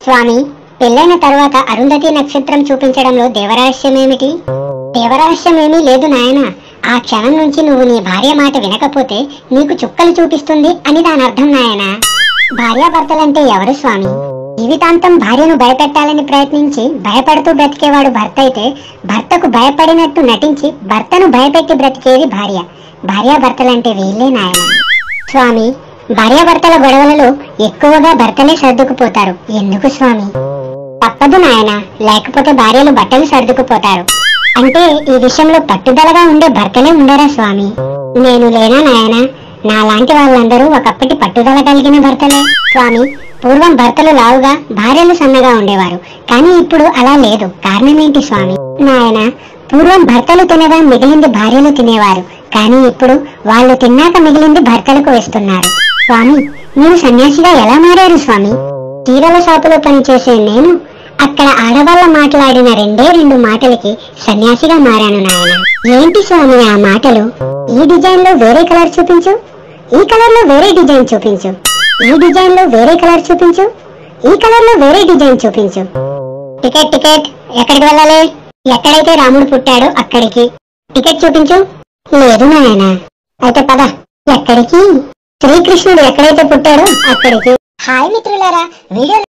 స్వామి పెళ్ళైన తర్వాత అరుంధతి నక్షత్రం చూపించడంలో దేవరహస్యమేమిటి దేవరహస్యమేమీ లేదు నాయన ఆ క్షణం నుంచి నువ్వు నీ భార్య మాట వినకపోతే నీకు చుక్కలు చూపిస్తుంది అని దాని అర్థం నాయన భార్యాభర్తలంటే ఎవరు స్వామి జీవితాంతం భార్యను భయపెట్టాలని ప్రయత్నించి భయపడుతూ బ్రతికేవాడు భర్త అయితే భర్తకు భయపడినట్టు నటించి భర్తను భయపెట్టి బ్రతికేది భార్య భార్యాభర్తలంటే వీళ్ళే నాయన స్వామి భార్యాభర్తల గొడవలలో ఎక్కువగా భర్తలే సర్దుకుపోతారు ఎందుకు స్వామి తప్పదు నాయన లేకపోతే భార్యలు బట్టలు సర్దుకుపోతారు అంటే ఈ విషయంలో పట్టుదలగా ఉండే భర్తలే ఉండరా స్వామి నేను లేనా నాయన నాలాంటి వాళ్ళందరూ ఒకప్పటి పట్టుదల కలిగిన భర్తలే స్వామి పూర్వం భర్తలు లావుగా భార్యలు సన్నగా ఉండేవారు కానీ ఇప్పుడు అలా లేదు కారణమేంటి స్వామి నాయన పూర్వం భర్తలు తినగా మిగిలింది భార్యలు తినేవారు కానీ ఇప్పుడు వాళ్ళు తిన్నాక మిగిలింది భర్తలకు వేస్తున్నారు స్వామి మీరు సన్యాసిగా ఎలా మారారు స్వామి చీరల షాపులో పనిచేసే నేను అక్కడ ఆడవాళ్ళ మాట్లాడిన రెండే రెండు మాటలకి సన్యాసిగా మారాను నాయన ఏంటి స్వామి ఆ మాటలు ఈ డిజైన్ లో వేరే కలర్ చూపించు ఈ కలర్ లో వేరే డిజైన్ చూపించు ఈ డిజైన్ లో వేరే కలర్ చూపించు ఈ కలర్ లో వేరే డిజైన్ చూపించు టికెట్ టికెట్ ఎక్కడికి వెళ్ళాలి ఎక్కడైతే రాముడు పుట్టాడో అక్కడికి టికెట్ చూపించు లేదు నాయన అయితే పద ఎక్కడికి శ్రీకృష్ణుడు ఎక్కడైతే పుట్టాడో అక్కడికి హాయ్ మిత్రులారా వీడియో